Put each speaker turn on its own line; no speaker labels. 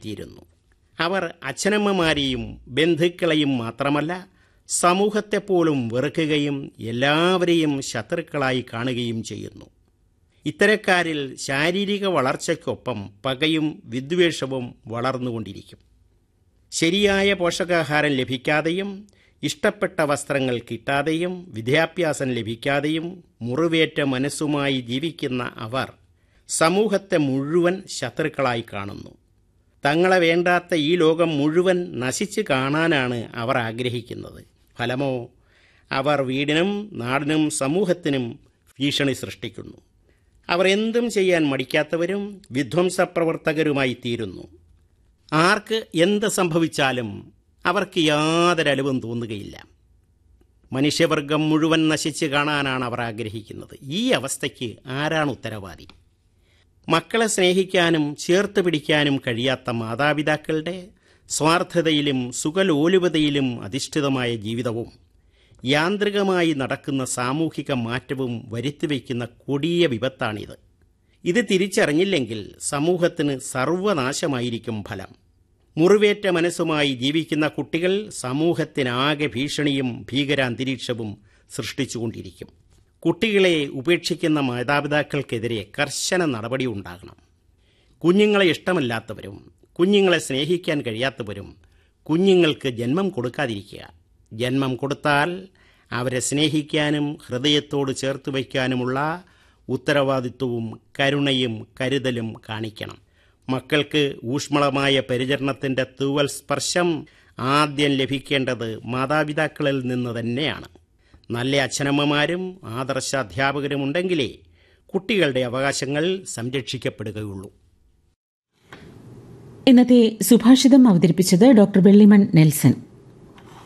തീരുന്നു അവർ അച്ഛനമ്മമാരെയും ബന്ധുക്കളെയും മാത്രമല്ല സമൂഹത്തെപ്പോലും വെറുക്കുകയും എല്ലാവരെയും ശത്രുക്കളായി കാണുകയും ചെയ്യുന്നു ഇത്തരക്കാരിൽ ശാരീരിക വളർച്ചയ്ക്കൊപ്പം പകയും വിദ്വേഷവും വളർന്നുകൊണ്ടിരിക്കും ശരിയായ പോഷകാഹാരം ലഭിക്കാതെയും ഇഷ്ടപ്പെട്ട വസ്ത്രങ്ങൾ കിട്ടാതെയും വിദ്യാഭ്യാസം ലഭിക്കാതെയും മുറിവേറ്റ മനസ്സുമായി ജീവിക്കുന്ന അവർ സമൂഹത്തെ മുഴുവൻ ശത്രുക്കളായി കാണുന്നു തങ്ങളെ വേണ്ടാത്ത ഈ ലോകം മുഴുവൻ നശിച്ചു കാണാനാണ് അവർ ആഗ്രഹിക്കുന്നത് ഫലമോ അവർ വീടിനും നാടിനും സമൂഹത്തിനും ഭീഷണി സൃഷ്ടിക്കുന്നു അവർ എന്തും ചെയ്യാൻ മടിക്കാത്തവരും വിധ്വംസപ്രവർത്തകരുമായി തീരുന്നു ആർക്ക് എന്ത് സംഭവിച്ചാലും അവർക്ക് യാതൊരു അലവും തോന്നുകയില്ല മനുഷ്യവർഗം മുഴുവൻ നശിച്ച് കാണാനാണ് അവർ ആഗ്രഹിക്കുന്നത് ഈ അവസ്ഥയ്ക്ക് ആരാണ് ഉത്തരവാദി മക്കളെ സ്നേഹിക്കാനും ചേർത്ത് പിടിക്കാനും കഴിയാത്ത മാതാപിതാക്കളുടെ സ്വാർത്ഥതയിലും സുഖലോലുപതയിലും അധിഷ്ഠിതമായ ജീവിതവും യാന്ത്രികമായി നടക്കുന്ന സാമൂഹിക മാറ്റവും വരുത്തിവെക്കുന്ന കൊടിയ വിപത്താണിത് ഇത് തിരിച്ചറിഞ്ഞില്ലെങ്കിൽ സമൂഹത്തിന് സർവനാശമായിരിക്കും ഫലം മുറിവേറ്റ മനസ്സുമായി ജീവിക്കുന്ന കുട്ടികൾ സമൂഹത്തിനാകെ ഭീഷണിയും ഭീകരാന്തരീക്ഷവും സൃഷ്ടിച്ചുകൊണ്ടിരിക്കും കുട്ടികളെ ഉപേക്ഷിക്കുന്ന മാതാപിതാക്കൾക്കെതിരെ കർശന നടപടി ഉണ്ടാകണം കുഞ്ഞുങ്ങളെ ഇഷ്ടമല്ലാത്തവരും കുഞ്ഞുങ്ങളെ സ്നേഹിക്കാൻ കഴിയാത്തവരും കുഞ്ഞുങ്ങൾക്ക് ജന്മം കൊടുക്കാതിരിക്കുക ജന്മം കൊടുത്താൽ അവരെ സ്നേഹിക്കാനും ഹൃദയത്തോട് ചേർത്ത് വയ്ക്കാനുമുള്ള ഉത്തരവാദിത്വവും കരുണയും കരുതലും കാണിക്കണം മക്കൾക്ക് ഊഷ്മളമായ പരിചരണത്തിൻ്റെ തൂവൽ സ്പർശം ആദ്യം ലഭിക്കേണ്ടത് മാതാപിതാക്കളിൽ നിന്ന് തന്നെയാണ് നല്ല അച്ഛനമ്മമാരും ആദർശ അധ്യാപകരും ഉണ്ടെങ്കിലേ കുട്ടികളുടെ അവകാശങ്ങൾ സംരക്ഷിക്കപ്പെടുകയുള്ളൂ
ഇന്നത്തെ സുഭാഷിതം അവതരിപ്പിച്ചത് ഡോക്ടർ വെള്ളിമൺ നെൽസൺ